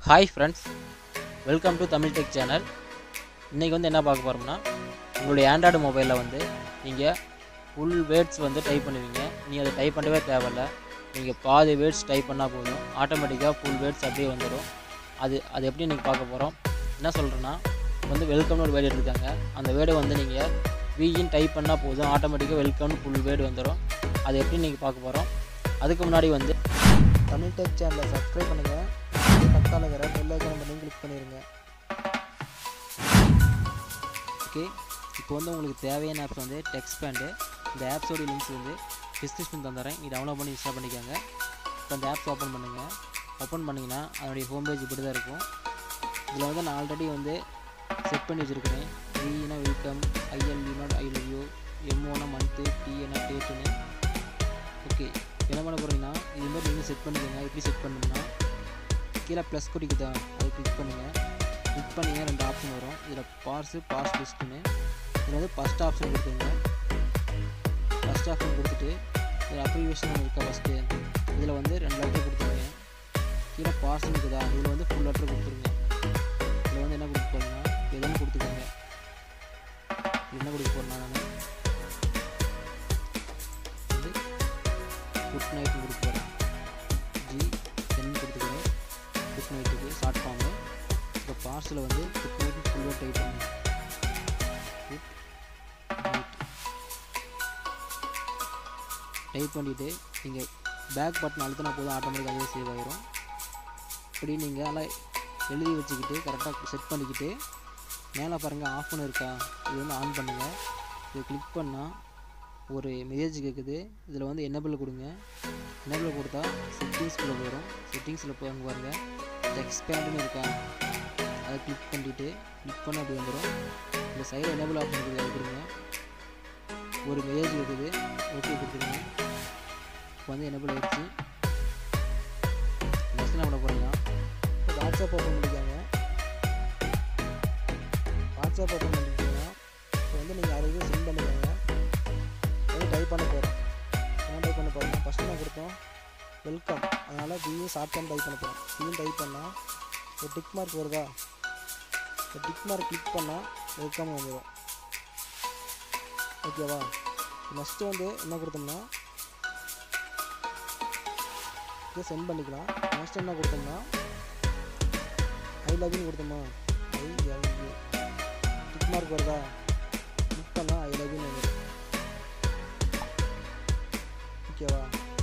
hi friends welcome to Tamil tech channel இன்றைக்கி வந்து என்ன பார்க்க போகிறோம்னா உங்களுடைய ஆண்ட்ராய்டு மொபைலில் வந்து நீங்கள் ஃபுல் வேர்ட்ஸ் வந்து டைப் பண்ணுவீங்க நீ அதை டைப் பண்ணவே தேவையில்ல நீங்கள் பாதி வேர்ட்ஸ் டைப் பண்ணால் போதும் ஆட்டோமேட்டிக்காக ஃபுல் வேர்ட்ஸ் அப்படியே வந்துடும் அது அது எப்படி நீங்கள் பார்க்க போகிறோம் என்ன சொல்கிறேன்னா வந்து வெல்கம்னு ஒரு வேர்டு எடுத்துருக்காங்க அந்த வேர்டை வந்து நீங்கள் விஇன் டைப் பண்ணால் போதும் ஆட்டோமேட்டிக்காக வெல்கம்னு ஃபுல் வேர்டு வந்துடும் அது எப்படி நீங்கள் பார்க்க போகிறோம் அதுக்கு முன்னாடி வந்து தமிழ் டெக் சேனலை சப்ஸ்கிரைப் பண்ணுங்கள் பக்கத்தில் இருக்கிற பெல் ஐக்கான பண்ணி கிளிக் பண்ணிடுங்க ஓகே இப்போ வந்து உங்களுக்கு தேவையான ஆப்ஸ் வந்து டெக்ஸ்ட் பேண்டு இந்த ஆப்ஸோட லிங்க்ஸ் வந்து டிஸ்கிரிப்ஷன் தந்துடுறேன் நீ டவுன்லோட் பண்ணி இன்ஸ்டால் பண்ணிக்கோங்க இப்போ அந்த ஆப்ஸ் ஓப்பன் பண்ணுங்கள் ஓப்பன் பண்ணிங்கன்னா அதனுடைய ஹோம் பேஜ் இப்படி தான் இருக்கும் இதில் வந்து நான் ஆல்ரெடி வந்து செட் பண்ணி வச்சுருக்கிறேன் வினா வெல்கம் ஐஎல்வினா ஐ லவ் யூ எம்ஓனா மந்த்து டிஎனா டேட்டுன்னு ஓகே என்ன பண்ண போகிறீங்கன்னா இது மாதிரி நீங்கள் செட் பண்ணிக்கோங்க எப்படி செட் பண்ணணும்னா கீழே ப்ளஸ் குறிக்குதா அதை கிளிக் பண்ணுங்கள் கிளிக் பண்ணிங்கன்னா ரெண்டு ஆப்ஷன் வரும் இதில் பார்ஸு பாஸ் லிஸ்ட்டுன்னு இதில் வந்து ஃபஸ்ட் ஆப்ஷன் கொடுத்துருங்க ஃபஸ்ட் ஆப்ஷன் கொடுத்துட்டு இதில் அப்ரிவேஷன் இருக்கா ஃபஸ்ட்டு இதில் வந்து ரெண்டு லெட்டர் கொடுத்துருங்க கீழே பார்ஸ் இருக்குதா இதில் வந்து ஃபுல் லெட்டர் கொடுத்துருங்க இதில் வந்து என்ன கொடுக்க போகிறேன்னா எதுவும் கொடுத்துக்கோங்க இது என்ன கொடுக்க போகிறேன்னா நான் வந்து குட் நைட்னு கொடுக்க போகிறேன் ஜி சென் கொடுத்துக்கிறேன் குட் நைட்டுக்கு ஷார்ட் ஃபார்மு இப்போ பார்சல் வந்து குட் நைட் ஃபுல்லாக டைப் பண்ணுங்க குட் நைட் டைப் பண்ணிவிட்டு நீங்கள் பேக் பட்டன் அழுத்தினா போதும் ஆட்டோமேட்டிக்காக அதுவே சேவ் ஆயிரும் இப்படி நீங்கள் அதெல்லாம் எழுதி வச்சுக்கிட்டு கரெக்டாக செட் பண்ணிக்கிட்டு மேலே பாருங்கள் ஆஃப் பண்ண இருக்கா இது வந்து ஆன் பண்ணுங்கள் இது கிளிக் பண்ணால் ஒரு மெசேஜ் கேட்குது இதில் வந்து என்னபிள் கொடுங்க என்னபிள் கொடுத்தா செட்டிங்ஸ்குள்ளே போயிடும் செட்டிங்ஸில் போய் அங்கே பாருங்கள் எக்ஸ்பேண்டுன்னு இருக்கா அதை கிளிக் பண்ணிவிட்டு கிளிக் பண்ண அப்படி வந்துடும் இந்த சைடில் எனேபிள் ஆப்ஷன் இருக்குது அதை கொடுங்க ஒரு மெசேஜ் இருக்குது ஓகே கொடுத்துருங்க இப்போ வந்து எனேபிள் ஆயிடுச்சு நெக்ஸ்ட் என்ன பண்ண போகிறீங்கன்னா இப்போ வாட்ஸ்அப் ஓப்பன் பண்ணிக்கோங்க வாட்ஸ்அப் ஓப்பன் பண்ணிட்டீங்கன்னா இப்போ வந்து நீங்கள் அதை இது சென்ட் பண்ணிக்கோங்க வந்து டைப் பண்ண போகிறோம் என்ன டைப் பண்ண போகிறோம் ஃபஸ்ட்டு நான் கொடுத்தோம் வெல்கம் அதனால் பியும் ஷார்ட் டைம் டைப் பண்ண போகிறோம் பியும் டைப் பண்ணால் ஒரு டிக் மார்க் வருதா இந்த டிக் மார்க் கிளிக் பண்ணால் வெல்கம் வந்துடும் ஓகேவா நெக்ஸ்ட்டு வந்து என்ன கொடுத்தோம்னா இதை சென்ட் பண்ணிக்கலாம் நெக்ஸ்ட் என்ன கொடுத்தோம்னா ஐ லவ்னு கொடுத்தோமா I love you tick mark வருதா கிளிக் பண்ணால் ஐ லவ் யூ வந்துடும் ஓகேவா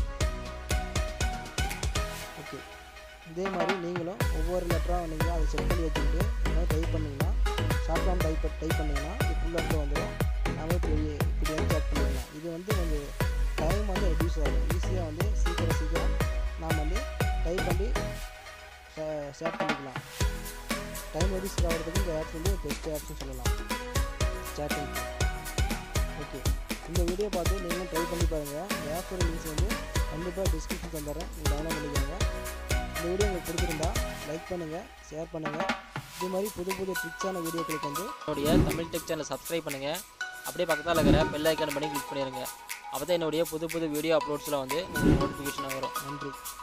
ஓகே இதே மாதிரி நீங்களும் ஒவ்வொரு லெட்டராக நீங்கள் அதை செட் பண்ணி வச்சுக்கிட்டு இந்த மாதிரி டைப் பண்ணிங்கன்னா ஷார்ட் ஃபார்ம் டைப் டைப் பண்ணிங்கன்னா இது ஃபுல் லெட்டர் வந்துடும் நாம இப்படி இப்படி வந்து செட் பண்ணிக்கலாம் இது வந்து கொஞ்சம் டைம் வந்து ரெடியூஸ் ஆகும் ஈஸியாக வந்து சீக்கிரம் சீக்கிரம் நாம் வந்து டைப் பண்ணி ஷேர் பண்ணிக்கலாம் டைம் ரெடியூஸ் ஆகிறதுக்கு இந்த ஆப்ஸ் வந்து பெஸ்ட் ஆப்ஸ்னு சொல்லலாம் சேட்டிங் ஓகே இந்த வீடியோ பார்த்து நீங்களும் ட்ரை பண்ணி பாருங்கள் இந்த ஆப்போட லிங்க்ஸ் வந்து கண்டிப்பாக டிஸ்கிரிப்ஷன் தந்துடுறேன் நீங்கள் டவுன்லோட் பண்ணிக்கோங்க இந்த வீடியோ உங்களுக்கு பிடிச்சிருந்தா லைக் பண்ணுங்கள் ஷேர் பண்ணுங்கள் இது மாதிரி புது புது ட்ரிக்ஸான வீடியோக்களுக்கு வந்து என்னுடைய தமிழ் டெக் சேனலை சப்ஸ்கிரைப் பண்ணுங்கள் அப்படியே பக்கத்தில் இருக்கிற பெல் ஐக்கான் பண்ணி கிளிக் பண்ணிடுங்க அப்போ தான் என்னுடைய புது புது வீடியோ அப்லோட்ஸில் வந்து உங்களுக்கு நோட்டிஃபிகேஷன் வரும் நன்றி